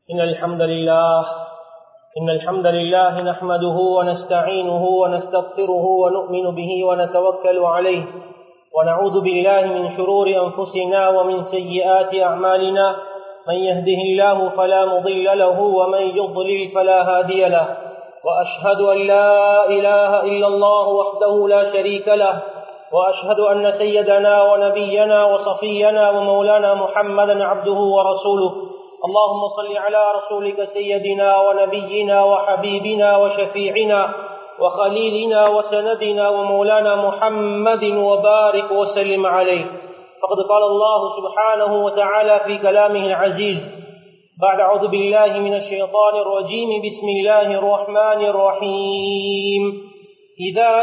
إن الحمد لله إن الحمد لله نحمده ونستعينه ونستغفره ونؤمن به ونتوكل عليه ونعوذ بالله من شرور أنفسنا ومن سيئات أعمالنا من يهده الله فلا مضل له ومن يضلل فلا هادي له وأشهد أن لا إله إلا الله وحده لا شريك له وأشهد أن سيدنا ونبينا وصفينا ومولانا محمدا عبده ورسوله اللهم صل على رسولك سيدنا ونبينا وحبيبنا وشفيعنا وخليلنا وسندنا ومولانا محمد وبارك وسلم عليه فقد قال الله سبحانه وتعالى في كلامه العزيز بعد أعوذ بالله من الشيطان الرجيم بسم الله الرحمن الرحيم إذا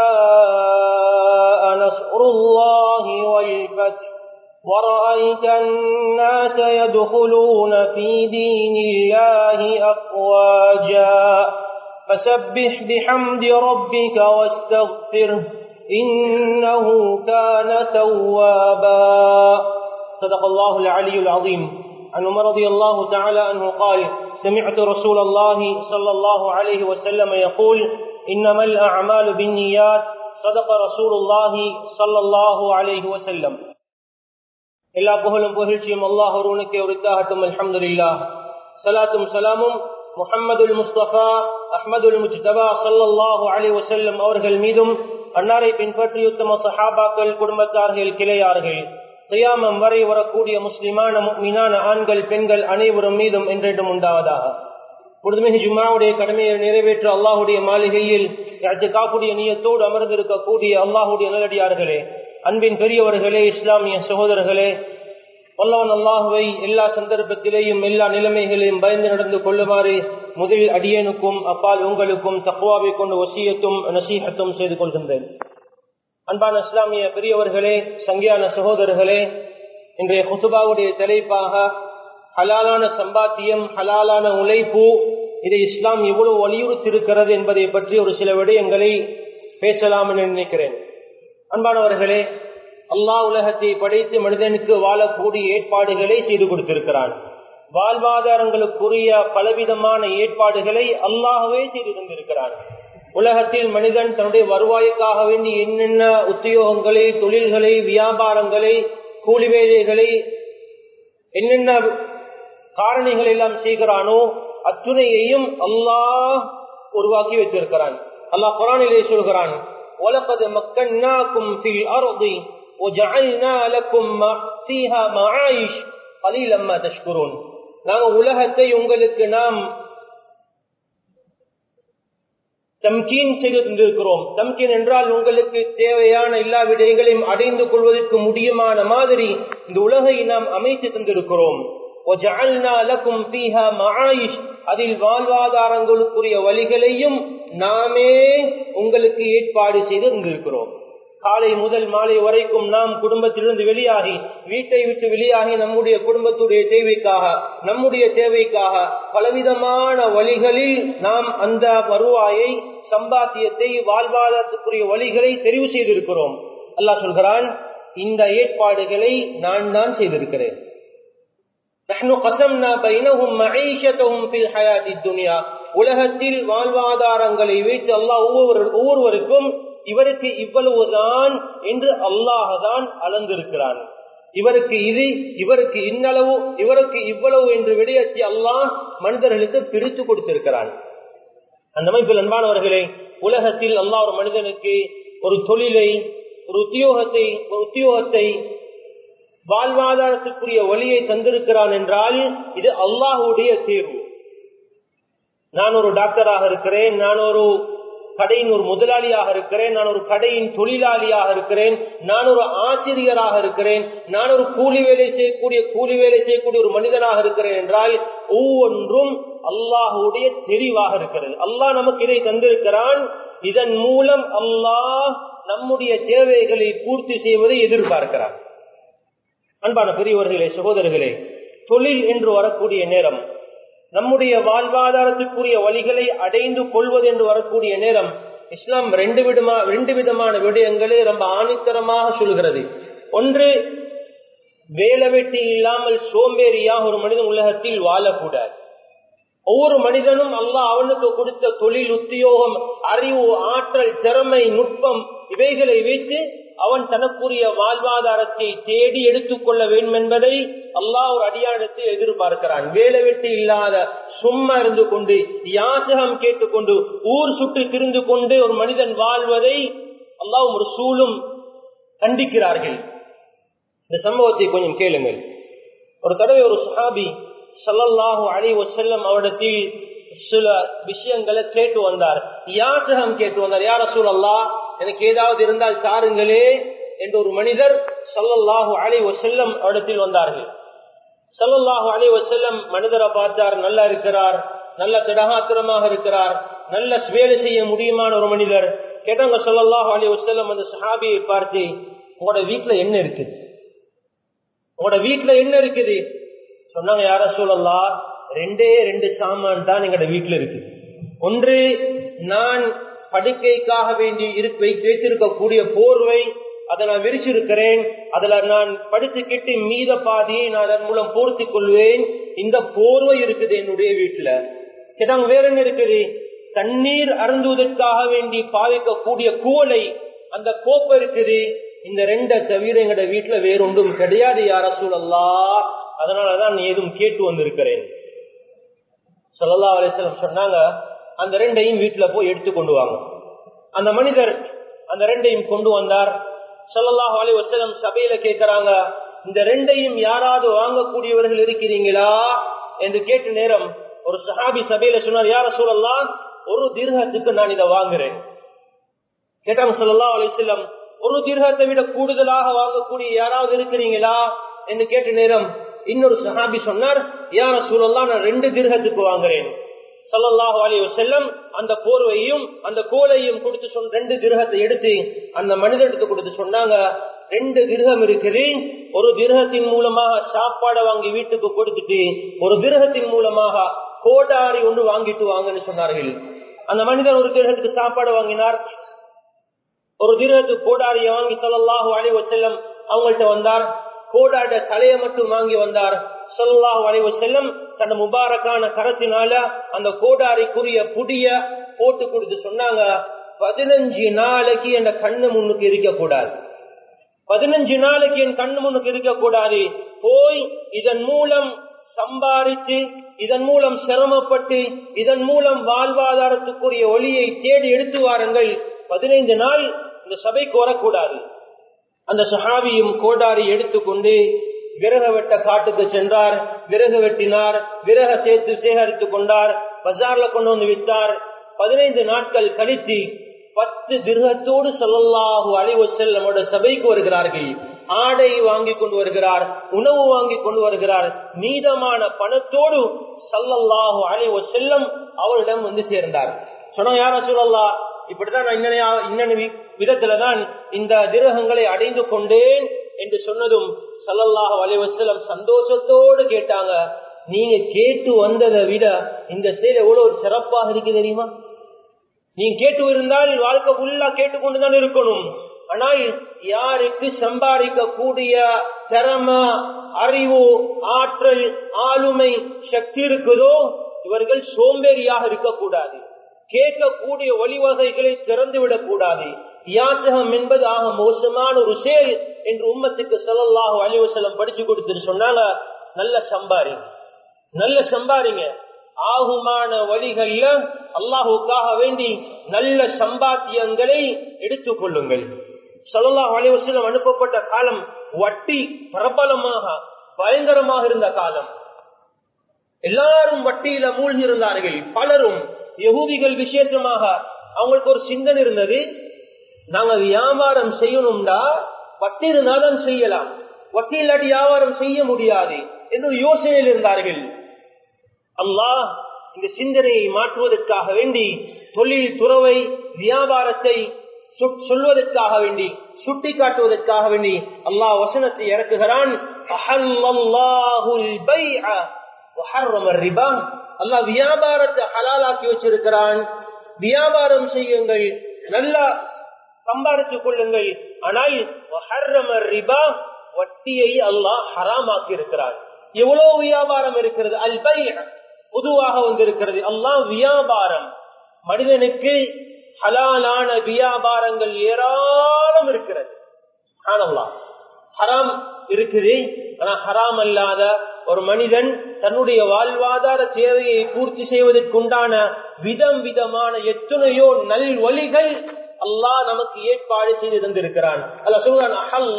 جاء نصر الله والفتح ورأيت الناس يدخلون في دين الله أفواجا فسبح بحمد ربك واستغفره إنه كان توابا صدق الله العلي العظيم عن عمر رضي الله تعالى عنه قال سمعت رسول الله صلى الله عليه وسلم يقول إنما الأعمال بالنيات صدق رسول الله صلى الله عليه وسلم எல்லா புகழும் புகழ்ச்சியும் அல்லாஹ் ஒருவனுக்கே உரித்தாகட்டும் அல்ஹம்துலில்லா சலாத்தும் சலாமும் முஹம்மதுல் முஸ்தபா அஹ்மதுல் முஜ்தபா சல்லல்லாஹு அலி வசல்லம் அவர்கள் மீதும் அன்னாரை பின்பற்றி உத்தம சஹாபாக்கள் குடும்பத்தார்கள் கிளையார்கள் செய்யாமம் வரை வரக்கூடிய முஸ்லிமான மீனான ஆண்கள் பெண்கள் அனைவரும் மீதும் என்றென்றும் உண்டாவதாக புதுமிகு ஜும்மாவுடைய கடமையை நிறைவேற்ற அல்லாஹுடைய மாளிகையில் காப்புடைய நீயத்தோடு அமர்ந்திருக்கக்கூடிய அல்லாஹுடைய நல்லடியார்களே அன்பின் பெரியவர்களே இஸ்லாமிய சகோதரர்களே வல்லவன் அல்லாஹுவை எல்லா சந்தர்ப்பத்திலேயும் எல்லா நிலைமைகளையும் பயந்து நடந்து கொள்ளுமாறு முதலில் அடியனுக்கும் அப்பால் உங்களுக்கும் தக்குவாவை கொண்டு ஒசியத்தும் நசீகத்தும் செய்து கொள்கின்றேன் அன்பான இஸ்லாமிய பெரியவர்களே சங்கியான சகோதரர்களே இன்றைய குசுபாவுடைய தலைப்பாக ஹலாலான சம்பாத்தியம் ஹலாலான உழைப்பு இதை இஸ்லாம் எவ்வளவு வலியுறுத்திருக்கிறது என்பதை பற்றி ஒரு சில விடயங்களை பேசலாம் என்று நினைக்கிறேன் அன்பானவர்களே அல்லாஹ் உலகத்தை படைத்து மனிதனுக்கு வாழக்கூடிய ஏற்பாடுகளை செய்து கொடுத்திருக்கிறான் வாழ்வாதாரங்களுக்குரிய பலவிதமான ஏற்பாடுகளை அல்லாஹவே செய்து தந்திருக்கிறான் உலகத்தில் மனிதன் தன்னுடைய வருவாய்க்காக வேண்டி என்னென்ன உத்தியோகங்களை தொழில்களை வியாபாரங்களை கூலி வேலைகளை என்னென்ன காரணிகள் எல்லாம் செய்கிறானோ அத்துணையையும் அல்லாஹ் உருவாக்கி வைத்திருக்கிறான் அல்லாஹ் குரானிலே சொல்கிறான் وَلَقَدْ مَكَّنَّاكُمْ فِي الْأَرْضِ وَجَعَلْنَا لَكُمْ فِيهَا مَعَايِشْ قَلِيلًا مَا تَشْكُرُونَ நாங்கள் உலகத்தை உங்களுக்கு நாம் தம்கீன் செய்து தந்திருக்கிறோம் தம்கீன் என்றால் உங்களுக்கு தேவையான எல்லா விடயங்களையும் அடைந்து கொள்வதற்கு முடியுமான மாதிரி இந்த உலகை நாம் அமைத்து தந்திருக்கிறோம் அதில் வாழ்வாதாரங்களுக்குரிய வழிகளையும் நாமே உங்களுக்கு ஏற்பாடு செய்து தந்திருக்கிறோம் காலை முதல் மாலை வரைக்கும் நாம் குடும்பத்திலிருந்து வெளியாகி வீட்டை விட்டு வெளியாகி நம்முடைய குடும்பத்துடைய தேவைக்காக நம்முடைய தேவைக்காக பலவிதமான வழிகளில் நாம் அந்த வருவாயை சம்பாத்தியத்தை வாழ்வாதாரத்துக்குரிய வழிகளை தெரிவு செய்திருக்கிறோம் அல்லாஹ் சொல்கிறான் இந்த ஏற்பாடுகளை நான் தான் செய்திருக்கிறேன் உலகத்தில் வாழ்வாதாரங்களை வைத்து அல்லாஹ் ஒவ்வொரு ஒவ்வொருவருக்கும் இவருக்கு இவ்வளவுதான் என்று அல்லாஹதான் அளந்திருக்கிறான் இவருக்கு இது இவருக்கு இன்னளவு இவருக்கு இவ்வளவு என்று விடையத்தி அல்லாஹ் மனிதர்களுக்கு பிரித்து கொடுத்திருக்கிறான் அந்த அமைப்பில் அன்பானவர்களே உலகத்தில் அல்லாஹ் ஒரு மனிதனுக்கு ஒரு தொழிலை ஒரு உத்தியோகத்தை ஒரு உத்தியோகத்தை வாழ்வாதாரத்துக்குரிய வழியை தந்திருக்கிறான் என்றால் இது அல்லாஹுடைய தேர்வு நான் ஒரு டாக்டராக இருக்கிறேன் நான் ஒரு கடையின் ஒரு முதலாளியாக இருக்கிறேன் நான் ஒரு கடையின் தொழிலாளியாக இருக்கிறேன் நான் ஒரு ஆசிரியராக இருக்கிறேன் நான் ஒரு கூலி வேலை செய்யக்கூடிய கூலி வேலை செய்யக்கூடிய ஒரு மனிதனாக இருக்கிறேன் என்றால் ஒவ்வொன்றும் அல்லாஹுடைய தெரிவாக இருக்கிறது அல்லாஹ் நமக்கு இதை தந்திருக்கிறான் இதன் மூலம் அல்லாஹ் நம்முடைய தேவைகளை பூர்த்தி செய்வதை எதிர்பார்க்கிறார் அன்பான பெரியவர்களே சகோதரர்களே தொழில் என்று வரக்கூடிய நேரம் நம்முடைய வாழ்வாதாரத்துக்குரிய வழிகளை அடைந்து கொள்வது என்று வரக்கூடிய நேரம் இஸ்லாம் ரெண்டு விதமா ரெண்டு விதமான விடயங்களை ரொம்ப ஆணித்தரமாக சொல்கிறது ஒன்று வேலை வெட்டி இல்லாமல் சோம்பேறியாக ஒரு மனிதன் உலகத்தில் வாழக்கூடாது ஒவ்வொரு மனிதனும் அல்லாஹ் அவனுக்கு கொடுத்த தொழில் உத்தியோகம் அறிவு ஆற்றல் திறமை நுட்பம் இவைகளை வைத்து அவன் தனக்குரிய வாழ்வாதாரத்தை தேடி எடுத்துக் கொள்ள வேண்டும் என்பதை அல்லாஹ் ஒரு அடியானத்தை எதிர்பார்க்கிறான் வேலை வெட்டி இல்லாத சும்மா இருந்து கொண்டு யாசகம் கேட்டுக்கொண்டு ஊர் சுற்றி திரிந்து கொண்டு ஒரு மனிதன் வாழ்வதை அல்லாஹ் ஒரு சூழும் கண்டிக்கிறார்கள் இந்த சம்பவத்தை கொஞ்சம் கேளுங்கள் ஒரு தடவை ஒரு சஹாபி சல்லல்லாஹு அலி வசல்லம் அவரிடத்தில் சில விஷயங்களை கேட்டு வந்தார் யாசகம் கேட்டு வந்தார் யார சூழல்லா எனக்கு ஏதாவது இருந்தால் தாருங்களே என்று ஒரு மனிதர் சல்லல்லாஹு அலி வசல்லம் அவரிடத்தில் வந்தார்கள் சல்லல்லாஹு அலி வசல்லம் மனிதரை பார்த்தார் நல்லா இருக்கிறார் நல்ல திடகாத்திரமாக இருக்கிறார் நல்ல வேலை செய்ய முடியுமான ஒரு மனிதர் கேட்டாங்க சொல்லல்லாஹு அலி வசல்லம் அந்த சஹாபியை பார்த்து உங்களோட வீட்டுல என்ன இருக்குது உங்களோட வீட்டுல என்ன இருக்குது சொன்னாங்க யார சொல்லலாம் ரெண்டே ரெண்டு சாமான் தான் எங்களோட வீட்டுல இருக்கு ஒன்று நான் படுக்கைக்காக வேண்டி வைத்திருக்கக்கூடிய போர்வை அதை நான் விரிச்சிருக்கிறேன் அதுல நான் படிச்சுக்கிட்டு மீத பாதியை நான் அதன் மூலம் போர்த்தி கொள்வேன் இந்த போர்வை இருக்குது என்னுடைய வீட்டுல கேட்டாங்க வேற என்ன இருக்குது தண்ணீர் அருந்துவதற்காக வேண்டி பாவிக்கக்கூடிய கூலை அந்த கோப்பை இருக்குது இந்த ரெண்ட தவிர எங்கட வீட்டுல வேறொன்றும் கிடையாது யார சூழல்லா அதனாலதான் நீ எதுவும் கேட்டு வந்திருக்கிறேன் சொல்லல்லா அலிஸ்லம் சொன்னாங்க அந்த ரெண்டையும் வீட்டுல போய் எடுத்து கொண்டு வாங்க அந்த மனிதர் அந்த ரெண்டையும் கொண்டு வந்தார் சொல்லல்லாஹ் அலி வசலம் சபையில கேட்கிறாங்க இந்த ரெண்டையும் யாராவது வாங்கக்கூடியவர்கள் இருக்கிறீங்களா என்று கேட்ட நேரம் ஒரு சஹாபி சபையில சொன்னார் யார சூழல்லாம் ஒரு தீர்க்கத்துக்கு நான் இதை வாங்குறேன் கேட்டாங்க சொல்லல்லா அலிஸ்லம் ஒரு தீர்க்கத்தை விட கூடுதலாக வாங்கக்கூடிய யாராவது இருக்கிறீங்களா என்று கேட்ட நேரம் இன்னொரு சஹாபி சொன்னார் யார சூழல்லாம் நான் ரெண்டு தீர்க்கத்துக்கு வாங்குறேன் சல்லாஹு அலி செல்லம் அந்த போர்வையும் அந்த கோலையும் கொடுத்து சொன்ன ரெண்டு கிரகத்தை எடுத்து அந்த மனிதனுக்கு கொடுத்து சொன்னாங்க ரெண்டு கிரகம் இருக்குது ஒரு கிரகத்தின் மூலமாக சாப்பாடை வாங்கி வீட்டுக்கு கொடுத்துட்டு ஒரு கிரகத்தின் மூலமாக கோடாரி ஒன்று வாங்கிட்டு வாங்கன்னு சொன்னார்கள் அந்த மனிதன் ஒரு கிரகத்துக்கு சாப்பாடு வாங்கினார் ஒரு கிரகத்துக்கு கோடாரியை வாங்கி சொல்லல்லாஹு அலி செல்லம் அவங்கள்ட்ட வந்தார் கோடாட தலையை மட்டும் வாங்கி வந்தார் சொல்லா வளைவு செல்லம் தன் முபாரக்கான கரத்தினால அந்த கோடாரிக்குரிய புடிய போட்டு கொடுத்து சொன்னாங்க பதினஞ்சு நாளைக்கு என் கண்ணு முன்னுக்கு இருக்கக்கூடாது பதினஞ்சு நாளைக்கு என் கண்ணு முன்னுக்கு இருக்கக்கூடாது போய் இதன் மூலம் சம்பாதித்து இதன் மூலம் சிரமப்பட்டு இதன் மூலம் வாழ்வாதாரத்துக்குரிய ஒளியை தேடி எடுத்து வாருங்கள் பதினைந்து நாள் இந்த சபைக்கு வரக்கூடாது அந்த சஹாபியும் கோடாரி எடுத்துக்கொண்டு விறக வெட்ட காட்டுக்கு சென்றார் விறகு வெட்டினார் விறக சேர்த்து சேகரித்துக் கொண்டார் பஜார்ல கொண்டு வந்து விட்டார் பதினைந்து நாட்கள் கழித்து பத்து திருகத்தோடு சொல்லல்லாஹு அலைவ செல்லமோட சபைக்கு வருகிறார்கள் ஆடை வாங்கி கொண்டு வருகிறார் உணவு வாங்கி கொண்டு வருகிறார் மீதமான பணத்தோடு சல்லல்லாஹு அலைவ செல்லம் அவரிடம் வந்து சேர்ந்தார் சொன்ன யார சொல்லல்லா இப்படித்தான் நான் இன்னொரு விதத்துலதான் இந்த திரகங்களை அடைந்து கொண்டேன் என்று சொன்னதும் சல்லல்லாஹ் அலைவசலம் சந்தோஷத்தோடு கேட்டாங்க நீங்க கேட்டு வந்ததை விட இந்த செயல் எவ்வளவு சிறப்பாக இருக்கு தெரியுமா நீங்க கேட்டு இருந்தால் வாழ்க்கை ஃபுல்லா கேட்டுக்கொண்டுதான் இருக்கணும் ஆனால் யாருக்கு சம்பாதிக்க கூடிய திறமை அறிவு ஆற்றல் ஆளுமை சக்தி இருக்குதோ இவர்கள் சோம்பேறியாக இருக்கக்கூடாது கேட்கக்கூடிய வழிவகைகளை திறந்து விடக்கூடாது யாசகம் என்பது ஆக மோசமான ஒரு செயல் என்று உம்மத்துக்கு சொல்லலாக அலிவசலம் படிச்சு கொடுத்துட்டு சொன்னாங்க நல்ல சம்பாரி நல்ல சம்பாரிங்க ஆகுமான வழிகள்ல அல்லாஹுக்காக வேண்டி நல்ல சம்பாத்தியங்களை எடுத்துக் கொள்ளுங்கள் சொல்லலாஹ் அலிவசலம் அனுப்பப்பட்ட காலம் வட்டி பிரபலமாக பயங்கரமாக இருந்த காலம் எல்லாரும் வட்டியில மூழ்கி இருந்தார்கள் பலரும் யகூதிகள் விசேஷமாக அவங்களுக்கு ஒரு சிந்தனை இருந்தது நாங்க வியாபாரம் செய்யணும்டா வட்டி இருந்தாதான் செய்யலாம் வட்டி இல்லாட்டி வியாபாரம் செய்ய முடியாது என்று யோசனையில் இருந்தார்கள் அல்லாஹ் இந்த சிந்தனையை மாற்றுவதற்காக வேண்டி தொழில் துறவை வியாபாரத்தை சொல்வதற்காக வேண்டி சுட்டி காட்டுவதற்காக வேண்டி அல்லாஹ் வசனத்தை இறக்குகிறான் அல்லாஹ் வியாபாரத்தை ஹலாலாக்கி வச்சிருக்கிறான் வியாபாரம் செய்யுங்கள் நல்லா சம்பாதித்துக் கொள்ளுங்கள் ஆனால் ரிபா வட்டியை அல்லாஹ் ஹராமாக்கி இருக்கிறார் எவ்வளவு வியாபாரம் இருக்கிறது அல் பை பொதுவாக வந்திருக்கிறது அல்லாஹ் வியாபாரம் மனிதனுக்கு ஹலாலான வியாபாரங்கள் ஏராளம் இருக்கிறது ஆனல்லாம் ஹராம் இருக்குது ஆனா ஹராம் அல்லாத ஒரு மனிதன் தன்னுடைய வாழ்வாதார தேவையை பூர்த்தி செய்வதற்குண்டான விதம் விதமான எத்தனையோ நல் வழிகள் அல்லாஹ் நமக்கு ஏற்பாடு செய்து தந்திருக்கிறான் அல்ல சொல்றான்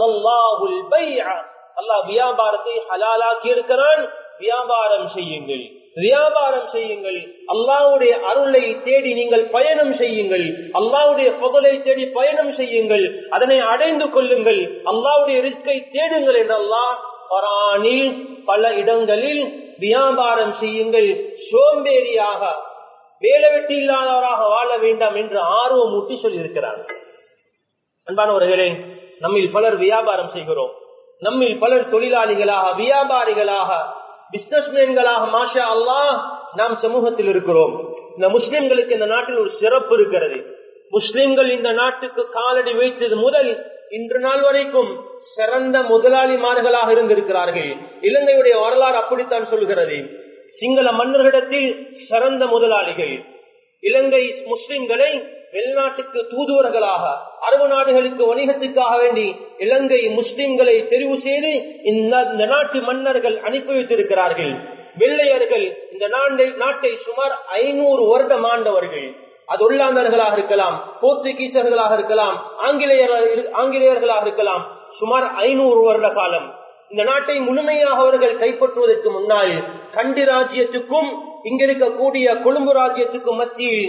அல்லாஹ் வியாபாரத்தை ஹலாலாக்கி இருக்கிறான் வியாபாரம் செய்யுங்கள் வியாபாரம் செய்யுங்கள் அல்லாவுடைய அருளை தேடி நீங்கள் பயணம் செய்யுங்கள் அல்லாவுடைய புகழை தேடி பயணம் செய்யுங்கள் அதனை அடைந்து கொள்ளுங்கள் அல்லாவுடைய ரிஸ்கை தேடுங்கள் என்றெல்லாம் குரானில் பல இடங்களில் வியாபாரம் செய்யுங்கள் சோம்பேறியாக வேலை வெட்டி இல்லாதவராக வாழ வேண்டாம் என்று ஆர்வம் ஊட்டி சொல்லியிருக்கிறார் அன்பானவர்களே நம்மில் பலர் வியாபாரம் செய்கிறோம் நம்மில் பலர் தொழிலாளிகளாக வியாபாரிகளாக பிசினஸ்மேன்களாக மாஷா அல்லாஹ் நாம் சமூகத்தில் இருக்கிறோம் இந்த முஸ்லிம்களுக்கு இந்த நாட்டில் ஒரு சிறப்பு இருக்கிறது முஸ்லிம்கள் இந்த நாட்டுக்கு காலடி வைத்தது முதல் இன்று நாள் வரைக்கும் சிறந்த முதலாளிமார்களாக இருந்திருக்கிறார்கள் இலங்கையுடைய வரலாறு அப்படித்தான் சொல்கிறது சிங்கள மன்னர்களிடத்தில் சிறந்த முதலாளிகள் இலங்கை முஸ்லிம்களை வெளிநாட்டுக்கு தூதுவர்களாக அரபு நாடுகளுக்கு வணிகத்துக்காக வேண்டி இலங்கை முஸ்லிம்களை தெரிவு செய்து இந்த நாட்டு மன்னர்கள் அனுப்பி வைத்திருக்கிறார்கள் வெள்ளையர்கள் இந்த நாட்டை நாட்டை சுமார் ஐநூறு வருடம் ஆண்டவர்கள் அது உள்ளாந்தர்களாக இருக்கலாம் போர்த்துகீசர்களாக இருக்கலாம் ஆங்கிலேயர் ஆங்கிலேயர்களாக இருக்கலாம் சுமார் ஐநூறு வருட காலம் இந்த நாட்டை முழுமையாக அவர்கள் கைப்பற்றுவதற்கு முன்னால் கண்டி ராஜ்யத்துக்கும் இங்க இருக்கக்கூடிய கொழும்பு ராஜ்யத்துக்கும் மத்தியில்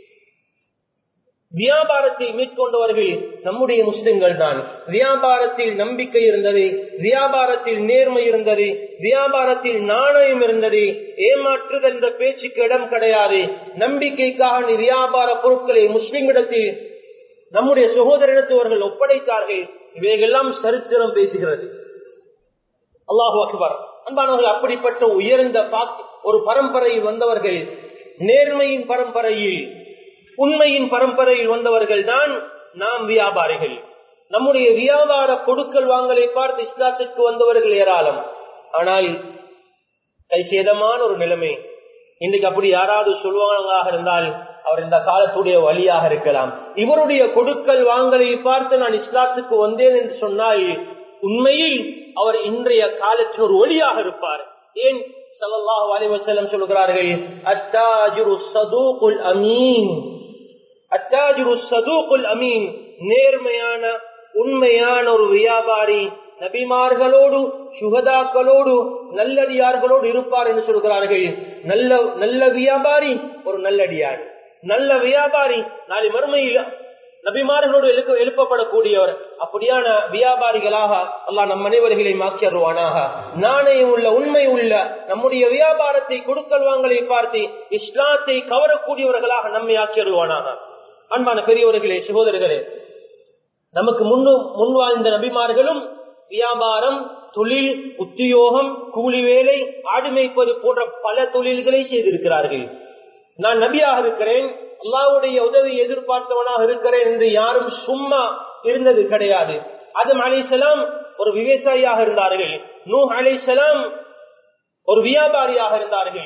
வியாபாரத்தை மேற்கொண்டவர்கள் நம்முடைய முஸ்லிம்கள் தான் வியாபாரத்தில் நம்பிக்கை இருந்தது வியாபாரத்தில் நேர்மை இருந்தது வியாபாரத்தில் நாணயம் இருந்தது ஏமாற்றுதல் என்ற பேச்சுக்கு இடம் கிடையாது நம்பிக்கைக்காக நீ வியாபார பொருட்களை முஸ்லிம்களிடத்தில் நம்முடைய சகோதரிடத்தவர்கள் ஒப்படைத்தார்கள் இவைகளெல்லாம் சரித்திரம் பேசுகிறது அல்லாஹு அக்பர் அன்பானவர்கள் அப்படிப்பட்ட உயர்ந்த ஒரு பரம்பரையில் வந்தவர்கள் நேர்மையின் பரம்பரையில் உண்மையின் பரம்பரையில் வந்தவர்கள் தான் நாம் வியாபாரிகள் நம்முடைய வியாபார கொடுக்கல் வாங்கலை பார்த்து இஸ்லாத்திற்கு வந்தவர்கள் ஏராளம் ஆனால் கைசேதமான ஒரு நிலைமை இன்றைக்கு அப்படி யாராவது சொல்லுவாங்க இருந்தால் அவர் இந்த காலத்துடைய வழியாக இருக்கலாம் இவருடைய கொடுக்கல் வாங்கலை பார்த்து நான் இஸ்லாத்துக்கு வந்தேன் என்று சொன்னால் உண்மையில் அவர் இன்றைய காலத்தில் ஒரு ஒளியாக இருப்பார் ஏன் சல்லாஹ் அலிவசல்லம் சொல்கிறார்கள் அத்தாஜுரு சதூகுல் அமீன் அத்தாஜுரு சதூகுல் அமீன் நேர்மையான உண்மையான ஒரு வியாபாரி நபிமார்களோடு சுகதாக்களோடு நல்லடியார்களோடு இருப்பார் என்று சொல்கிறார்கள் நல்ல நல்ல வியாபாரி ஒரு நல்லடியார் நல்ல வியாபாரி நாளை மறுமையில் நபிமார்களோடு எழுக்க எழுப்பப்படக்கூடியவர் அப்படியான வியாபாரிகளாக அல்லா நம் அனைவர்களை மாற்றியருவானாக நாணயம் உள்ள உண்மை உள்ள நம்முடைய வியாபாரத்தை கொடுக்கல் வாங்கலை பார்த்து இஸ்லாத்தை கவரக்கூடியவர்களாக நம்மை ஆக்கியருவானாக அன்பான பெரியவர்களே சகோதரர்களே நமக்கு முன்னு முன் வாழ்ந்த நபிமார்களும் வியாபாரம் தொழில் உத்தியோகம் கூலி வேலை ஆடுமைப்பது போன்ற பல தொழில்களை செய்திருக்கிறார்கள் நான் நபியாக இருக்கிறேன் அல்லாவுடைய உதவி எதிர்பார்த்தவனாக இருக்கிறேன் என்று யாரும் சும்மா இருந்தது கிடையாது அதம் அலிசலாம் ஒரு விவசாயியாக இருந்தார்கள் நூ அலிசலாம் ஒரு வியாபாரியாக இருந்தார்கள்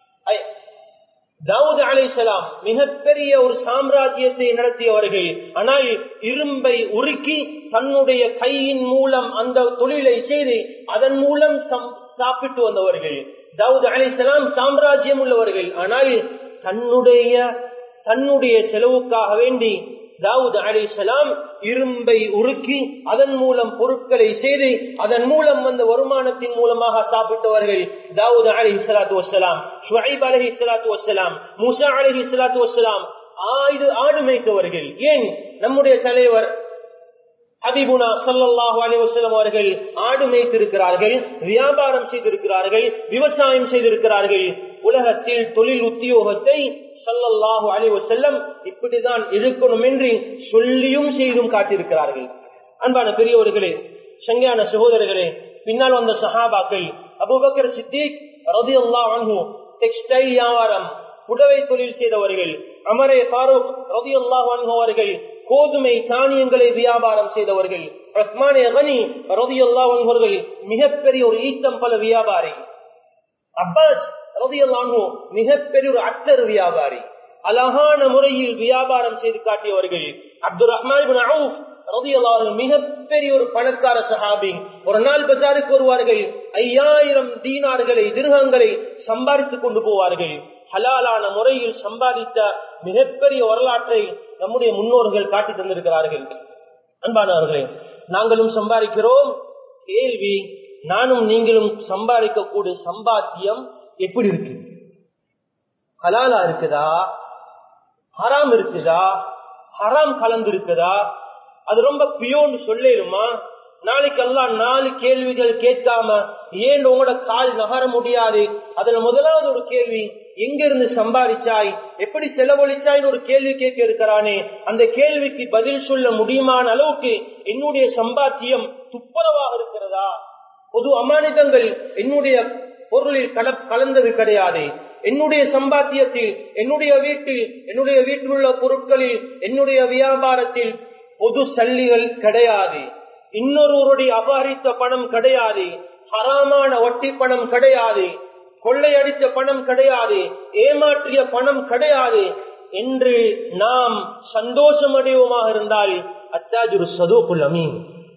தாவூத் அலிசலாம் மிகப்பெரிய ஒரு சாம்ராஜ்யத்தை நடத்தியவர்கள் ஆனால் இரும்பை உருக்கி தன்னுடைய கையின் மூலம் அந்த தொழிலை செய்து அதன் மூலம் சாப்பிட்டு வந்தவர்கள் தாவூத் அலிசலாம் சாம்ராஜ்யம் உள்ளவர்கள் ஆனால் தன்னுடைய தன்னுடைய செலவுக்காக வேண்டி தாவூத் அலிசலாம் இரும்பை உருக்கி அதன் மூலம் பொருட்களை செய்து அதன் மூலம் வந்த வருமானத்தின் மூலமாக சாப்பிட்டவர்கள் தாவூத் அலி சலாத்து வசலாம் ஷுவைப் அலஹி சலாத்து வசலாம் முசா அலஹி சலாத்து வசலாம் ஆயுது ஆடு மேய்த்தவர்கள் ஏன் நம்முடைய தலைவர் ஹபிபுனா சல்லாஹு அலி வசலம் அவர்கள் ஆடு மேய்த்திருக்கிறார்கள் வியாபாரம் செய்திருக்கிறார்கள் விவசாயம் செய்திருக்கிறார்கள் உலகத்தில் தொழில் உத்தியோகத்தை சல்லல்லாஹு அலி வசல்லம் இப்படிதான் இருக்கணும் என்று சொல்லியும் செய்தும் காட்டியிருக்கிறார்கள் அன்பான பெரியவர்களே சங்கையான சகோதரர்களே பின்னால் வந்த சஹாபாக்கள் அபுபக்கர் சித்திக் ரதி அல்லா அன்பு டெக்ஸ்டைல் வியாபாரம் புடவை தொழில் செய்தவர்கள் அமரே பாரூக் ரதி அல்லாஹ் அவர்கள் கோதுமை தானியங்களை வியாபாரம் செய்தவர்கள் ரஹ்மானே அகனி ரதி அல்லாஹ் அவர்கள் மிகப்பெரிய ஒரு ஈட்டம் பல வியாபாரி அப்பாஸ் ரதியல்லானோ மிகப்பெரிய ஒரு அட்டர் வியாபாரி அழகான முறையில் வியாபாரம் செய்து காட்டியவர்கள் அப்துல் ரஹ்மான் ரதியல்லாஹு மிகப்பெரிய ஒரு பணக்கார சஹாபி ஒரு நாள் பஜாருக்கு வருவார்கள் ஐயாயிரம் தீனார்களை திருகங்களை சம்பாதித்துக் கொண்டு போவார்கள் ஹலாலான முறையில் சம்பாதித்த மிகப்பெரிய வரலாற்றை நம்முடைய முன்னோர்கள் காட்டி தந்திருக்கிறார்கள் அன்பானவர்களே நாங்களும் சம்பாதிக்கிறோம் கேள்வி நானும் நீங்களும் சம்பாதிக்கக்கூடிய சம்பாத்தியம் எப்படி இருக்கு ஹலாலா இருக்குதா ஹராம் இருக்குதா ஹராம் கலந்து இருக்குதா அது ரொம்ப பியோன்னு சொல்லிடுமா நாளைக்கு எல்லாம் நாலு கேள்விகள் கேட்காம ஏன் உங்களோட கால் நகர முடியாது அதுல முதலாவது ஒரு கேள்வி எங்க இருந்து சம்பாதிச்சாய் எப்படி செலவழிச்சாய் ஒரு கேள்வி கேட்க இருக்கிறானே அந்த கேள்விக்கு பதில் சொல்ல முடியுமான அளவுக்கு என்னுடைய சம்பாத்தியம் துப்புரவாக இருக்கிறதா பொது அமானிதங்கள் என்னுடைய பொருளில் கல கலந்தது கிடையாது என்னுடைய சம்பாத்தியத்தில் என்னுடைய வீட்டில் என்னுடைய வீட்டில் உள்ள பொருட்களில் என்னுடைய வியாபாரத்தில் பொது சல்லிகள் கிடையாது இன்னொருவருடைய அபகரித்த பணம் கிடையாது ஹராமான வட்டி பணம் கிடையாது கொள்ளையடித்த பணம் கிடையாது ஏமாற்றிய பணம் கிடையாது என்று நாம் சந்தோஷம் அடைவோமாக இருந்தால் அத்தாஜுரு சதோகுல் அமீன்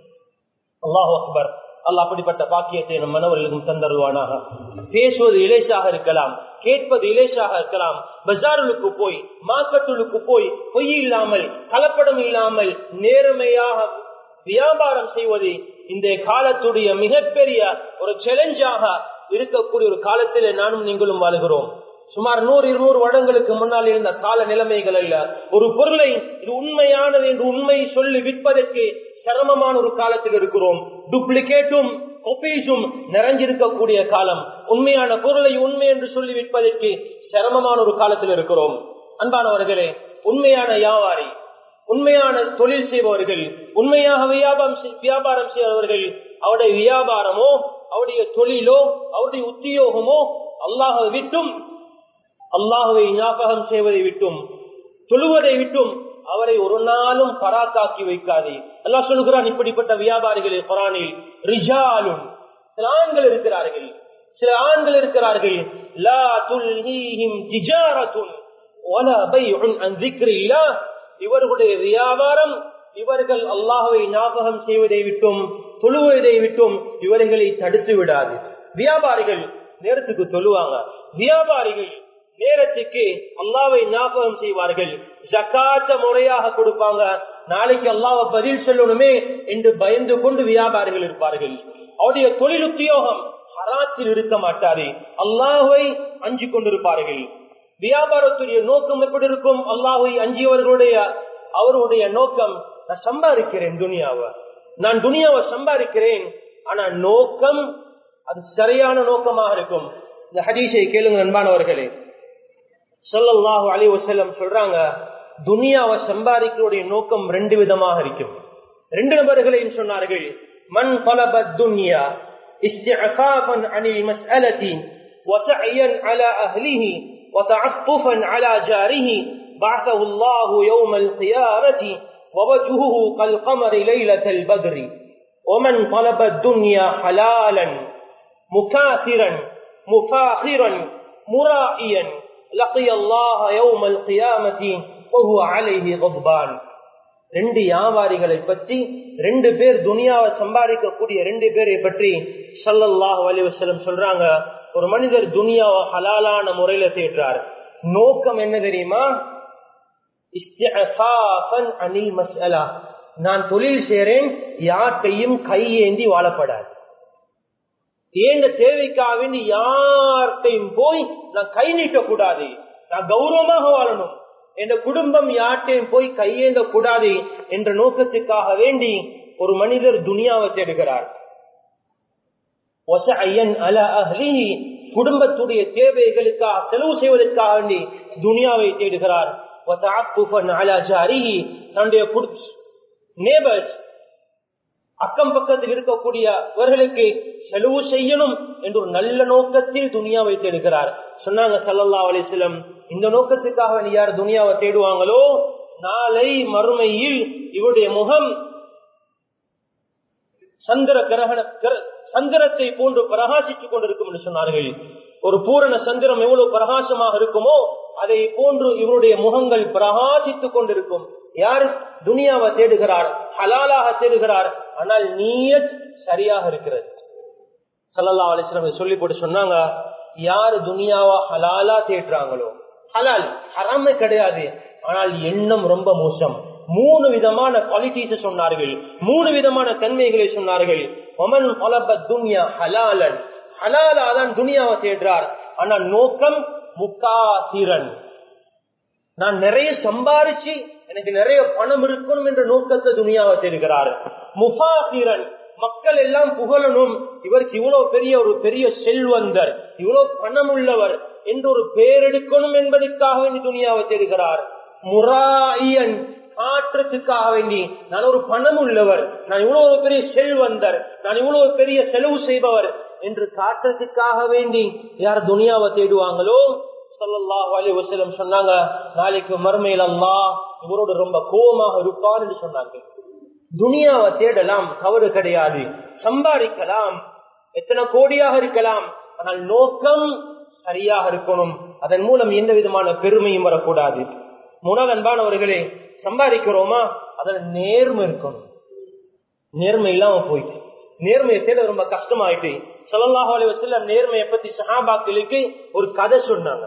அல்லாஹ் அக்பர் அல்லாஹ் அப்படிப்பட்ட பாக்கியத்தை நம் மனவர்களுக்கும் தந்தருவானாக பேசுவது இலேசாக இருக்கலாம் கேட்பது இலேசாக இருக்கலாம் பஜாருளுக்கு போய் மார்க்கெட்டுக்கு போய் பொய் இல்லாமல் கலப்படம் இல்லாமல் நேர்மையாக வியாபாரம் செய்வது இந்த காலத்துடைய மிகப்பெரிய ஒரு சேலஞ்சாக இருக்கக்கூடிய ஒரு காலத்தில் நானும் நீங்களும் வாழுகிறோம் சுமார் நூறு இருநூறு வருடங்களுக்கு முன்னால் இருந்த கால நிலைமைகள் அல்ல ஒரு பொருளை இது உண்மையானது என்று உண்மை சொல்லி விற்பதற்கு சிரமமான ஒரு காலத்தில் இருக்கிறோம் டூப்ளிகேட்டும் கொப்பீஸும் நிறைஞ்சிருக்கக்கூடிய காலம் உண்மையான பொருளை உண்மை என்று சொல்லி விற்பதற்கு சிரமமான ஒரு காலத்தில் இருக்கிறோம் அன்பானவர்களே உண்மையான வியாபாரி உண்மையான தொழில் செய்பவர்கள் உண்மையாக வியாபாரம் வியாபாரம் செய்பவர்கள் அவருடைய வியாபாரமோ அவருடைய தொழிலோ அவருடைய உத்தியோகமோ அல்லாஹ விட்டும் அல்லாஹுவை ஞாபகம் செய்வதை விட்டும் தொழுவதை விட்டும் அவரை ஒரு நாளும் பராக்காக்கி வைக்காதே அல்லா சொல்கிறான் இப்படிப்பட்ட வியாபாரிகளே குரானில் ரிஜாலும் சில ஆண்கள் இருக்கிறார்கள் சில ஆண்கள் இருக்கிறார்கள் லா துல்ஹீஹிம் திஜாரத்துன் வலா பைஉன் அன் ذிக்ரில்லாஹ் இவர்களுடைய வியாபாரம் இவர்கள் அல்லாஹுவை ஞாபகம் செய்வதை விட்டும் தொழுவதை விட்டும் இவர்களை தடுத்து விடாது வியாபாரிகள் நேரத்துக்கு தொழுவாங்க வியாபாரிகள் நேரத்துக்கு அல்லாவை ஞாபகம் செய்வார்கள் ஜக்காத்த முறையாக கொடுப்பாங்க நாளைக்கு அல்லாவை பதில் சொல்லணுமே என்று பயந்து கொண்டு வியாபாரிகள் இருப்பார்கள் அவருடைய தொழில் உத்தியோகம் ஹராத்தில் இருக்க மாட்டாரு அல்லாஹுவை அஞ்சு கொண்டிருப்பார்கள் வியாபாரத்துடைய நோக்கம் எப்படி இருக்கும் அல்லாஹை அஞ்சியவர்களுடைய அவருடைய நோக்கம் நான் சம்பாதிக்கிறேன் துனியாவை நான் துனியாவை சம்பாதிக்கிறேன் ஆனா நோக்கம் அது சரியான நோக்கமாக இருக்கும் இந்த ஹதீஷை கேளுங்க அன்பானவர்களே சொல்லல்லாஹு அலி வசல்லம் சொல்றாங்க துனியாவை சம்பாதிக்கிறோடைய நோக்கம் ரெண்டு விதமாக இருக்கும் ரெண்டு நபர்களையும் சொன்னார்கள் மண் பலபத் துன்யா استعفافا عن المسألة وسعيا على أهله وتعطفا على جاره بعثه الله يوم القيامة ووجهه كالقمر ليلة البدر ومن طلب الدنيا حلالا مكاثرا مفاخرا مرائيا لقي الله يوم القيامة وهو عليه غضبان ரெண்டு வியாபாரிகளை பற்றி ரெண்டு பேர் துனியாவை சம்பாதிக்கக்கூடிய ரெண்டு பேரை பற்றி சல்லல்லாஹு அலிவசலம் சொல்றாங்க ஒரு மனிதர் துனியாவை ஹலாலான முறையில தேடுறார் நோக்கம் என்ன தெரியுமா அனில் மசலா நான் தொழில் செய்றேன் யார்கிட்டையும் கையேந்தி வாழப்படாது ஏங்க தேவைக்காக வேண்டி யார்கிட்டையும் போய் நான் கை நீட்ட கூடாது நான் கௌரவமாக வாழணும் என் குடும்பம் யார்ட்டையும் போய் கையேந்த கூடாது என்ற நோக்கத்துக்காக வேண்டி ஒரு மனிதர் துனியாவை தேடுகிறார் குடும்பத்துடைய தேவைகளுக்காக செலவு செய்வதற்காக வேண்டி துனியாவை தேடுகிறார் தன்னுடைய நேபர்ஸ் அக்கம் பக்கத்தில் இருக்கக்கூடியவர்களுக்கு செலவு செய்யணும் என்ற ஒரு நல்ல நோக்கத்தில் துனியாவை தேடுகிறார் சொன்னாங்க சல்லல்லா அலிஸ்லம் இந்த நோக்கத்துக்காக யார் துனியாவை தேடுவாங்களோ நாளை மறுமையில் இவருடைய முகம் சந்திர கிரகண சந்திரத்தை போன்று பிரகாசித்துக் கொண்டிருக்கும் என்று சொன்னார்கள் ஒரு பூரண சந்திரம் எவ்வளவு பிரகாசமாக இருக்குமோ அதை போன்று இவருடைய முகங்கள் பிரகாசித்துக் கொண்டிருக்கும் யார் துனியாவை தேடுகிறார் ஹலாலாக தேடுகிறார் ஆனால் நீயத் சரியாக இருக்கிறது சல்லல்லா அலிஸ்லாம் சொல்லி போட்டு சொன்னாங்க யாரு துனியாவா ஹலாலா தேடுறாங்களோ ஹலால் ஹராமே கிடையாது ஆனால் எண்ணம் ரொம்ப மோசம் மூணு விதமான குவாலிட்டிஸ் சொன்னார்கள் மூணு விதமான தன்மைகளை சொன்னார்கள் ஒமன் துன்யா ஹலாலன் ஹலாலா தான் துனியாவை தேடுறார் ஆனா நோக்கம் முக்காசிரன் நான் நிறைய சம்பாரிச்சு எனக்கு நிறைய பணம் இருக்கணும் என்ற நோக்கத்தை துனியாவை தேடுகிறார் முகாசிரன் மக்கள் எல்லாம் புகழணும் இவருக்கு இவ்வளவு பெரிய ஒரு பெரிய செல்வந்தர் இவ்வளவு பணம் உள்ளவர் என்று ஒரு பேர் எடுக்கணும் என்பதற்காக வேண்டி துனியாவை தேடுகிறார் முராயன் மாற்றத்துக்காக வேண்டி நான் ஒரு பணம் உள்ளவர் நான் இவ்வளவு பெரிய செல்வந்தர் நான் இவ்வளவு பெரிய செலவு செய்பவர் என்று காட்டுறதுக்காக வேண்டி யார் துனியாவை தேடுவாங்களோ சொல்லல்லாஹ் அலி வசலம் சொன்னாங்க நாளைக்கு மறுமையில் அல்லா இவரோடு ரொம்ப கோபமாக இருப்பார் என்று சொன்னாங்க துனியாவை தேடலாம் தவறு கிடையாது சம்பாதிக்கலாம் எத்தனை கோடியாக இருக்கலாம் ஆனால் நோக்கம் சரியாக இருக்கணும் அதன் மூலம் எந்த விதமான பெருமையும் வரக்கூடாது மூணாவது அன்பானவர்களே சம்பாதிக்கிறோமா அதில் நேர்மை இருக்கணும் நேர்மை இல்லாம போயிட்டு நேர்மையை தேட ரொம்ப கஷ்டமாயிட்டு சல்லாஹ் அலி வசல்லம் நேர்மையை பத்தி சஹாபாக்களுக்கு ஒரு கதை சொன்னாங்க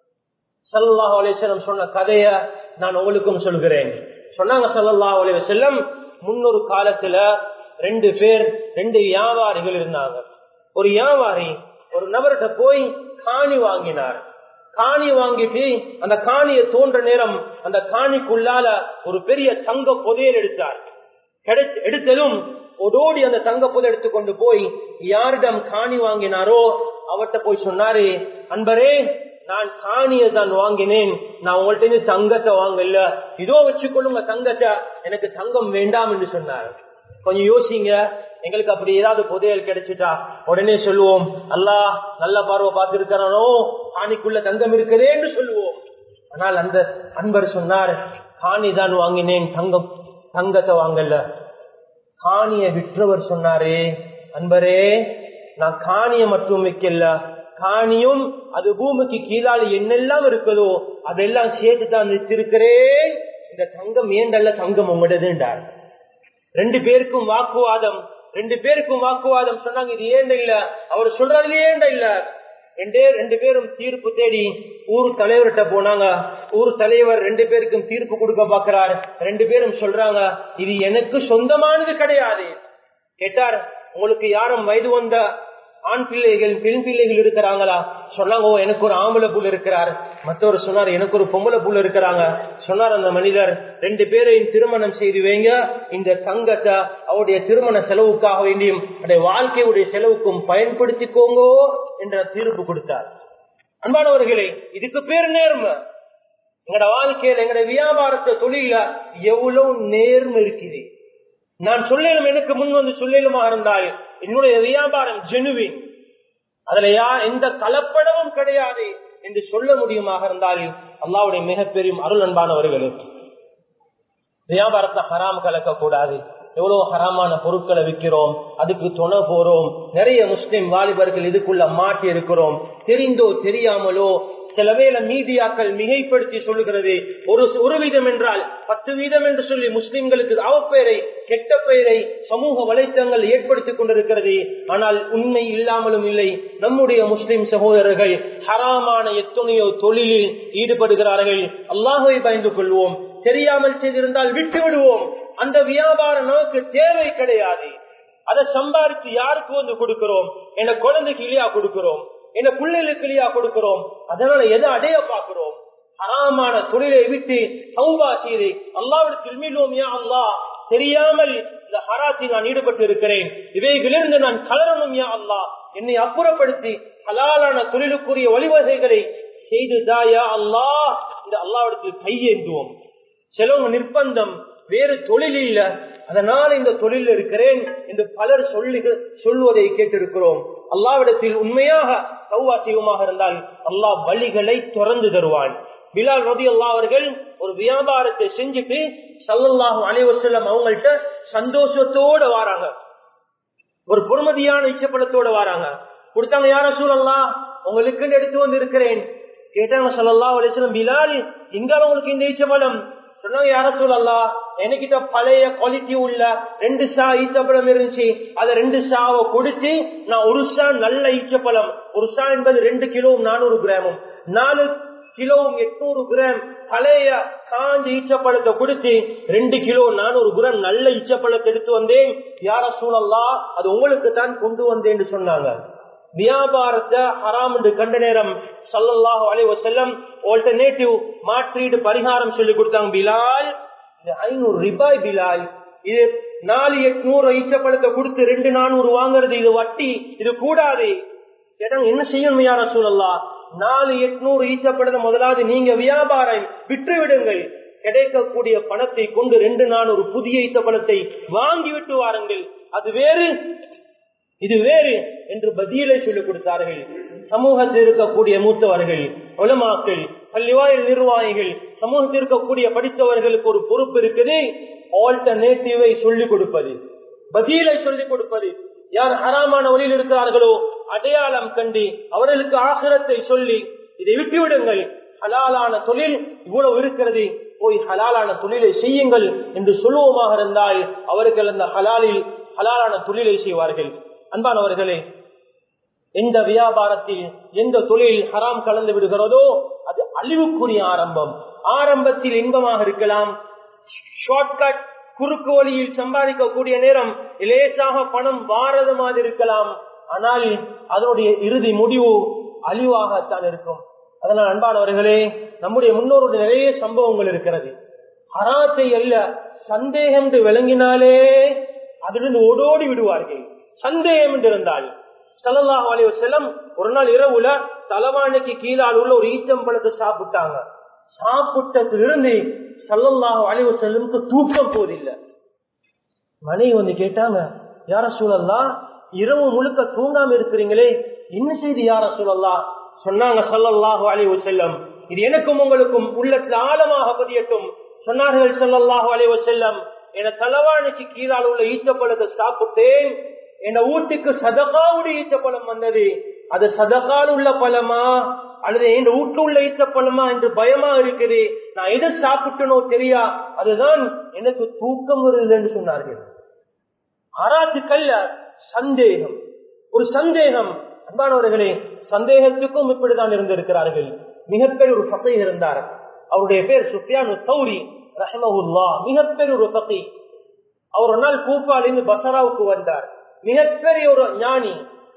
சல்லாஹ் அலிஸ்லம் சொன்ன கதைய நான் உங்களுக்கும் சொல்கிறேன் சொன்னாங்க சல்லாஹ் அலி வசல்லம் முன்னொரு காலத்துல ரெண்டு பேர் ரெண்டு வியாபாரிகள் இருந்தாங்க ஒரு வியாபாரி ஒரு நபர்கிட்ட போய் காணி வாங்கினார் காணி வாங்கிட்டு அந்த காணியை தோன்ற நேரம் அந்த காணிக்குள்ளால ஒரு பெரிய தங்க புதையல் எடுத்தார் எடுத்ததும் ஒடோடி அந்த தங்க புதை எடுத்துக்கொண்டு போய் யாரிடம் காணி வாங்கினாரோ அவர்கிட்ட போய் சொன்னாரு அன்பரே நான் காணியை தான் வாங்கினேன் நான் உங்கள்ட்ட இருந்து தங்கத்தை வாங்கல இதோ வச்சுக்கொள்ளுங்க தங்கத்தை எனக்கு தங்கம் வேண்டாம் என்று சொன்னார் கொஞ்சம் யோசிங்க எங்களுக்கு அப்படி ஏதாவது புதையல் கிடைச்சிட்டா உடனே சொல்லுவோம் அல்லா நல்ல பார்வை பார்த்திருக்கிறானோ காணிக்குள்ள தங்கம் இருக்குதே என்று சொல்லுவோம் ஆனால் அந்த அன்பர் சொன்னார் காணி தான் வாங்கினேன் தங்கம் தங்கத்தை வாங்கல காணிய விற்றவர் சொன்னாரே அன்பரே நான் காணிய மட்டும் வைக்கல காணியும் அது பூமிக்கு கீழால என்னெல்லாம் இருக்குதோ அதெல்லாம் சேர்த்து தான் வச்சிருக்கிறேன் இந்த தங்கம் ஏண்டல்ல தங்கம் உங்களதுன்றார் ரெண்டு பேருக்கும் வாக்குவாதம் ரெண்டு பேருக்கும் வாக்குவாதம் சொன்னாங்க இது ஏண்ட இல்ல அவர் சொல்றது ஏண்ட இல்ல ரெண்டே ரெண்டு பேரும் தீர்ப்பு தேடி ஊர் தலைவர்கிட்ட போனாங்க ஊர் தலைவர் ரெண்டு பேருக்கும் தீர்ப்பு கொடுக்க பாக்குறார் ரெண்டு பேரும் சொல்றாங்க இது எனக்கு சொந்தமானது கிடையாது கேட்டார் உங்களுக்கு யாரும் வயது வந்த ஆண் பிள்ளைகள் பெண் பிள்ளைகள் இருக்கிறாங்களா சொன்னாங்க ஓ எனக்கு ஒரு ஆம்பளை புல் இருக்கிறார் மற்றவர் சொன்னார் எனக்கு ஒரு பொம்பளை புல் இருக்கிறாங்க சொன்னார் அந்த மனிதர் ரெண்டு பேரையும் திருமணம் செய்து வைங்க இந்த தங்கத்தை அவருடைய திருமண செலவுக்காக வேண்டியும் அவருடைய வாழ்க்கையுடைய செலவுக்கும் பயன்படுத்திக்கோங்க என்ற தீர்ப்பு கொடுத்தார் அன்பானவர்களே இதுக்கு பேர் நேர்மை எங்கட வாழ்க்கையில எங்கட வியாபாரத்தை தொழில எவ்வளவு நேர்மை இருக்குது நான் சொல்லலும் எனக்கு முன் வந்து சொல்லலுமா இருந்தால் என்னுடைய வியாபாரம் ஜெனுவின் அதுல யா எந்த கலப்படமும் கிடையாது என்று சொல்ல முடியுமாக இருந்தால் அல்லாவுடைய மிகப்பெரிய அருள் அன்பானவர்களுக்கு வியாபாரத்தை ஹராம் கலக்க கூடாது எவ்வளவு ஹராமான பொருட்களை விற்கிறோம் அதுக்கு துணை போறோம் நிறைய முஸ்லிம் வாலிபர்கள் இதுக்குள்ள மாட்டி இருக்கிறோம் தெரிந்தோ தெரியாமலோ சில வேளை மீடியாக்கள் மிகைப்படுத்தி சொல்லுகிறது ஒரு ஒரு வீதம் என்றால் பத்து வீதம் என்று சொல்லி முஸ்லிம்களுக்கு அவப்பெயரை கெட்ட பெயரை சமூக வலைத்தளங்கள் ஏற்படுத்திக் கொண்டிருக்கிறது ஆனால் உண்மை இல்லாமலும் இல்லை நம்முடைய முஸ்லிம் சகோதரர்கள் ஹராமான எத்தனையோ தொழிலில் ஈடுபடுகிறார்கள் அல்லாஹை பயந்து கொள்வோம் தெரியாமல் செய்திருந்தால் விட்டு விடுவோம் அந்த வியாபாரம் நமக்கு தேவை கிடையாது அதை சம்பாதித்து யாருக்கு வந்து கொடுக்கிறோம் என் குழந்தைக்கு இல்லையா கொடுக்கிறோம் என்ன பிள்ளைகளுக்கு இல்லையா கொடுக்கிறோம் அதனால எதை அடைய பார்க்கிறோம் ஹராமான தொழிலை விட்டு சௌபா செய்து அல்லாவிடத்தில் மீள்வோம் யா அல்லா தெரியாமல் இந்த ஹராசி நான் ஈடுபட்டு இருக்கிறேன் இவைகளிலிருந்து நான் கலரணும் யா அல்லா என்னை அப்புறப்படுத்தி ஹலாலான தொழிலுக்குரிய வழிவகைகளை செய்து தாயா அல்லா இந்த அல்லாவிடத்தில் கையேந்துவோம் சிலவங்க நிர்பந்தம் வேறு தொழில் இல்ல அதனால இந்த தொழில் இருக்கிறேன் என்று பலர் சொல்லி சொல்வதை கேட்டிருக்கிறோம் அல்லாவிடத்தில் உண்மையாக சௌவாசியமாக இருந்தால் அல்லாஹ் வழிகளை திறந்து தருவான் பிலால் ரதி அல்லா அவர்கள் ஒரு வியாபாரத்தை செஞ்சுட்டு சல்லல்லாஹு அலைவசல்லம் அவங்கள்ட்ட சந்தோஷத்தோட வாராங்க ஒரு பொறுமதியான இச்சப்படத்தோட வாராங்க கொடுத்தாங்க யார சூழல்லாம் உங்களுக்கு எடுத்து வந்து இருக்கிறேன் கேட்டாங்க சொல்லல்லா அலிஸ்லம் பிலால் எங்க உங்களுக்கு இந்த ஈச்சப்பழம் சொன்னாங்க யார சொல்லலா என்கிட்ட பழைய குவாலிட்டி உள்ள ரெண்டு சா ஈச்சப்பழம் இருந்துச்சு அத ரெண்டு சாவை கொடுத்து நான் ஒரு சா நல்ல ஈச்சப்பழம் ஒரு சா என்பது ரெண்டு கிலோவும் நானூறு கிராமும் நாலு கிலோவும் எட்நூறு கிராம் பழைய காஞ்ச ஈச்சப்பழத்தை கொடுத்து ரெண்டு கிலோ நானூறு கிராம் நல்ல ஈச்சப்பழத்தை எடுத்து வந்தேன் யார சூழல்லா அது உங்களுக்கு தான் கொண்டு வந்தேன்னு சொன்னாங்க வியாபாரத்தை ஹராம் என்று கண்ட நேரம் சல்லல்லாஹு அலைவ செல்லம் ஆல்டர்னேட்டிவ் மாற்றீடு பரிகாரம் சொல்லி கொடுத்தாங்க பிலால் இது ஐநூறு ரிபாய் பிலால் இது நாலு எட்நூறு ஈச்சப்பழத்தை கொடுத்து ரெண்டு நானூறு வாங்குறது இது வட்டி இது கூடாது கேட்டாங்க என்ன செய்யணும் யார சூழல்லா நாலு எட்நூறு ஈச்சப்பழத்தை முதலாவது நீங்க வியாபாரம் விற்று விடுங்கள் கிடைக்கக்கூடிய பணத்தை கொண்டு ரெண்டு நானூறு புதிய ஈச்சப்பழத்தை வாங்கி விட்டு வாருங்கள் அது வேறு இது வேறு என்று பதிலை சொல்லிக் கொடுத்தார்கள் சமூகத்தில் இருக்கக்கூடிய மூத்தவர்கள் உலமாக்கள் பள்ளிவாயில் நிர்வாகிகள் சமூகத்தில் இருக்கக்கூடிய படித்தவர்களுக்கு ஒரு பொறுப்பு இருக்குது ஆல்டர்னேட்டிவை சொல்லிக் கொடுப்பது பதிலை சொல்லிக் கொடுப்பது யார் ஹராமான வழியில் இருக்கிறார்களோ அடையாளம் கண்டு அவர்களுக்கு ஆசிரத்தை சொல்லி இதை விட்டுவிடுங்கள் ஹலாலான தொழில் இவ்வளவு இருக்கிறது போய் ஹலாலான தொழிலை செய்யுங்கள் என்று சொல்லுவோமாக இருந்தால் அவர்கள் அந்த ஹலாலில் ஹலாலான தொழிலை செய்வார்கள் அன்பானவர்களே எந்த வியாபாரத்தில் எந்த தொழில் ஹராம் கலந்து விடுகிறதோ அது அழிவுக்குரிய ஆரம்பம் ஆரம்பத்தில் இன்பமாக இருக்கலாம் ஷார்ட்கட் குறுக்கு வழியில் சம்பாதிக்கக்கூடிய நேரம் லேசாக பணம் வாரது மாதிரி இருக்கலாம் ஆனால் அதனுடைய இறுதி முடிவு அழிவாகத்தான் இருக்கும் அதனால் அன்பானவர்களே நம்முடைய முன்னோருடைய நிறைய சம்பவங்கள் இருக்கிறது ஹராத்தை அல்ல சந்தேகம் என்று விளங்கினாலே அதிலிருந்து ஓடோடி விடுவார்கள் சந்தேகம் என்று இருந்தால் சல்லல்லாஹ் அலைய செல்லம் ஒரு நாள் இரவுல தலவாணிக்கு கீழால் உள்ள ஒரு ஈச்சம்பழத்தை சாப்பிட்டாங்க சாப்பிட்டதிலிருந்து சல்லல்லாஹ் அலைவ செல்லுக்கு தூக்கம் போதில்லை மனைவி வந்து கேட்டாங்க யார சூழல்லா இரவு முழுக்க தூங்காம இருக்கிறீங்களே என்ன செய்தி யார சூழல்லா சொன்னாங்க சல்லல்லாஹு அலைவ செல்லம் இது எனக்கும் உங்களுக்கும் உள்ளத்துல ஆழமாக பதியட்டும் சொன்னார்கள் சல்லல்லாஹு அலைவ செல்லம் என தலவாணிக்கு கீழால் உள்ள ஈச்சப்பழத்தை சாப்பிட்டேன் என் வீட்டுக்கு சதகாவுடைய ஈச்சப்பழம் வந்தது அது சதகால் உள்ள பழமா அல்லது என் வீட்டுல உள்ள ஈச்சப்பழமா என்று பயமா இருக்குது நான் எதை சாப்பிட்டனோ தெரியா அதுதான் எனக்கு தூக்கம் வருது என்று சொன்னார்கள் ஆராத்துக்கல்ல சந்தேகம் ஒரு சந்தேகம் அன்பானவர்களே சந்தேகத்துக்கும் இப்படிதான் இருந்திருக்கிறார்கள் மிகப்பெரிய ஒரு பகை இருந்தார் அவருடைய பேர் சுஃபியானு தௌரி ரஹமவுல்லா மிகப்பெரிய ஒரு பகை அவர் ஒரு நாள் கூப்பாலிருந்து பசராவுக்கு வந்தார் மிகப்பெரிய ஒரு ஞானி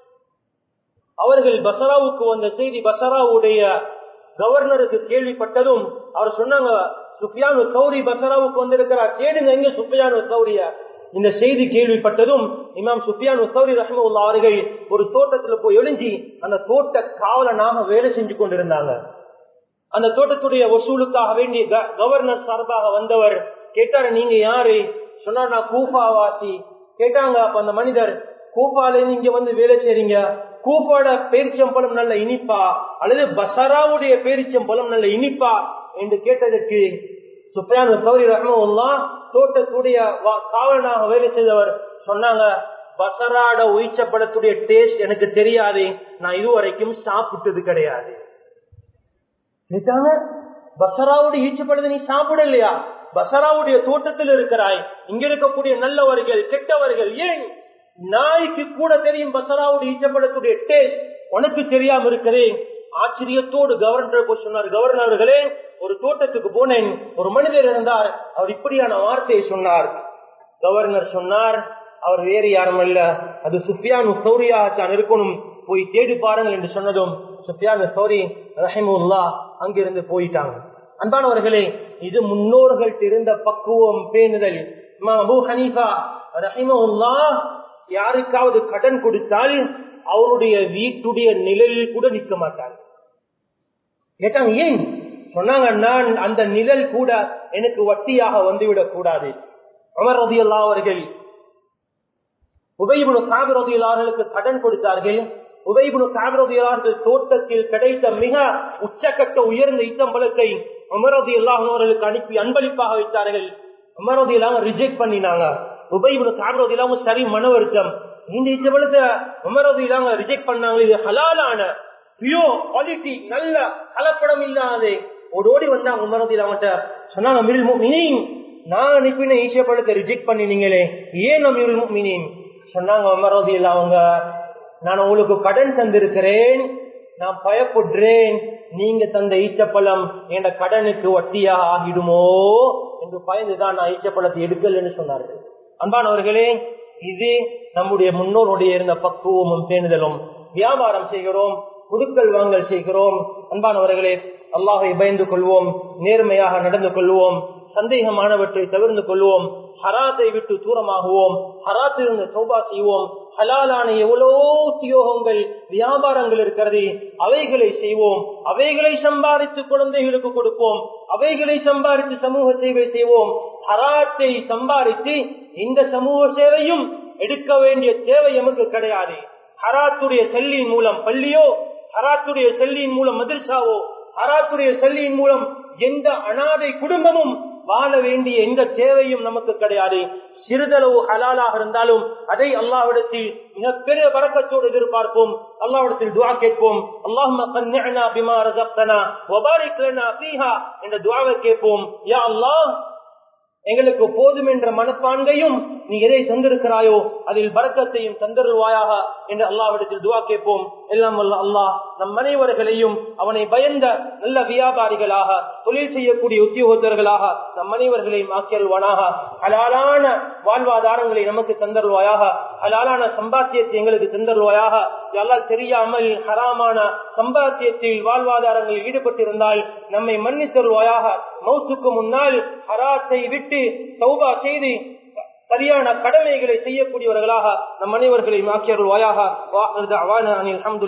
அவர்கள் பசராவுக்கு வந்த செய்தி பசராவுடைய கவர்னருக்கு கேள்விப்பட்டதும் அவர் சொன்னாங்க சுஃபியானு கௌரி பசராவுக்கு வந்திருக்கிறார் தேடுங்க எங்க சுஃபியானு கௌரிய இந்த செய்தி கேள்விப்பட்டதும் இமாம் சுஃபியான் கௌரி ரஹமுல்லா அவர்கள் ஒரு தோட்டத்துல போய் ஒளிஞ்சி அந்த தோட்ட காவலனாக வேலை செஞ்சு கொண்டிருந்தாங்க அந்த தோட்டத்துடைய வசூலுக்காக வேண்டி கவர்னர் சார்பாக வந்தவர் கேட்டாரு நீங்க யாரு சொன்னார் நான் கூஃபாவாசி கேட்டாங்க அப்ப அந்த மனிதர் கூப்பால இங்க வந்து வேலை செய்றீங்க கூப்பாட பேரிச்சம்பழம் நல்ல இனிப்பா அல்லது பசராவுடைய பேரிச்சம்பழம் நல்ல இனிப்பா என்று கேட்டதற்கு சுப்பையான சௌரி ரஹ்மல்லா தோட்டத்துடைய காவலனாக வேலை செய்தவர் சொன்னாங்க பசராட உயிச்சப்படத்துடைய டேஸ்ட் எனக்கு தெரியாது நான் இதுவரைக்கும் சாப்பிட்டது கிடையாது கேட்டாங்க பசராவுடைய ஈச்சப்படத்தை நீ சாப்பிடலையா பசராவுடைய தோட்டத்தில் இருக்கிறாய் இங்க இருக்கக்கூடிய நல்லவர்கள் கெட்டவர்கள் ஏன் நாய்க்கு கூட தெரியும் பசராவுடைய ஈச்சப்படக்கூடிய டேஸ்ட் உனக்கு தெரியாம இருக்கிறேன் ஆச்சரியத்தோடு கவர்னர் போய் சொன்னார் கவர்னர் அவர்களே ஒரு தோட்டத்துக்கு போனேன் ஒரு மனிதர் இருந்தார் அவர் இப்படியான வார்த்தையை சொன்னார் கவர்னர் சொன்னார் அவர் வேறு யாரும் அல்ல அது சுஃபியான் சௌரியாகத்தான் இருக்கணும் போய் தேடி பாருங்கள் என்று சொன்னதும் சுஃபியான் சௌரி ரஹிமுல்லா அங்கிருந்து போயிட்டாங்க அன்பானவர்களே இது முன்னோர்கள் இருந்த பக்குவம் பேணுதல் அபு ஹனீஃபா ரஹிமுல்லா யாருக்காவது கடன் கொடுத்தால் அவருடைய வீட்டுடைய நிழலில் கூட நிற்க மாட்டார் கேட்டாங்க ஏன் சொன்னாங்க நான் அந்த நிழல் கூட எனக்கு வட்டியாக வந்துவிடக் கூடாது அமர் ரதியுல்லா அவர்கள் உபயபுணு காவிரதியுள்ளார்களுக்கு கடன் கொடுத்தார்கள் உபயபுணு காவிரதியுள்ளார்கள் தோட்டத்தில் கிடைத்த மிக உச்சக்கட்ட உயர்ந்த ஈத்தம்பலத்தை அமரதி அல்லாஹர்களுக்கு அனுப்பி அன்பளிப்பாக வைத்தார்கள் அமரதி இல்லாம ரிஜெக்ட் பண்ணினாங்க உபயபுணு காவிரதி இல்லாம சரி மன வருத்தம் இந்த ஈச்சம்பலத்தை அமரதி இல்லாம ரிஜெக்ட் பண்ணாங்க இது ஹலாலான பியோ குவாலிட்டி நல்ல கலப்படம் இல்லாதே ஓடோடி வந்தாங்க உமரத்தில் அவன்கிட்ட சொன்னாங்க அமீருல் முஃமினீன் நான் அனுப்பின ஈசிய பழத்தை ரிஜெக்ட் பண்ணினீங்களே ஏன் அமீருல் முஃமினீன் சொன்னாங்க உமரதியில் அவங்க நான் உங்களுக்கு கடன் தந்திருக்கிறேன் நான் பயப்படுறேன் நீங்க தந்த ஈச்சப்பழம் என் கடனுக்கு வட்டியாக ஆகிடுமோ என்று பயந்துதான் நான் ஈச்சப்பழத்தை எடுக்கலன்னு சொன்னார்கள் அன்பானவர்களே இது நம்முடைய முன்னோருடைய இருந்த பக்குவமும் பேணுதலும் வியாபாரம் செய்கிறோம் குடுக்கல் வாங்கல் செய்கிறோம் அன்பானவர்களே அல்லாஹை பயந்து கொள்வோம் நேர்மையாக நடந்து கொள்வோம் சந்தேகமானவற்றை தவிர்த்து கொள்வோம் ஹராத்தை விட்டு தூரமாகுவோம் ஹராத்திலிருந்து சௌபா செய்வோம் ஹலாலான எவ்வளோ உத்தியோகங்கள் வியாபாரங்கள் இருக்கிறது அவைகளை செய்வோம் அவைகளை சம்பாதித்து குழந்தைகளுக்கு கொடுப்போம் அவைகளை சம்பாதித்து சமூக சேவை செய்வோம் ஹராத்தை சம்பாதித்து இந்த சமூக சேவையும் எடுக்க வேண்டிய தேவை நமக்கு கிடையாது ஹராத்துடைய செல்லியின் மூலம் பள்ளியோ ஹராத்துடைய செல்லியின் மூலம் மதிர்சாவோ ஹராத்துடைய செல்லியின் மூலம் எந்த அனாதை குடும்பமும் வாழ வேண்டிய எந்த தேவையும் நமக்கு கிடையாது சிறிதளவு ஹலாலாக இருந்தாலும் அதை அல்லாவிடத்தில் மிகப்பெரிய வரக்கத்தோடு எதிர்பார்ப்போம் அல்லாவிடத்தில் துவா கேட்போம் அல்லாஹ் என்ற துவாவை கேட்போம் யா அல்லாஹ் எங்களுக்கு போதும் என்ற மனப்பான்கையும் நீ எதை தந்திருக்கிறாயோ அதில் பறக்கத்தையும் தந்தருவாயாக என்று அல்லாவிடத்தில் துவா கேட்போம் எல்லாம் வல்ல அல்லாஹ் நம் அனைவர்களையும் அவனை பயந்த நல்ல வியாபாரிகளாக தொழில் செய்யக்கூடிய உத்தியோகத்தர்களாக நம் அனைவர்களையும் ஆக்கியல்வானாக ஹலாலான வாழ்வாதாரங்களை நமக்கு தந்தருவாயாக ஹலாலான சம்பாத்தியத்தை எங்களுக்கு தந்தருவாயாக எல்லாம் தெரியாமல் ஹராமான சம்பாத்தியத்தில் வாழ்வாதாரங்களில் ஈடுபட்டிருந்தால் நம்மை மன்னித்தருவாயாக மௌத்துக்கு முன்னால் ஹராத்தை விட்டு சௌபா செய்து சரியான கடமைகளை செய்யக்கூடியவர்களாக நம் அனைவர்களையும் ஆக்கியருள்வாயாக அனில்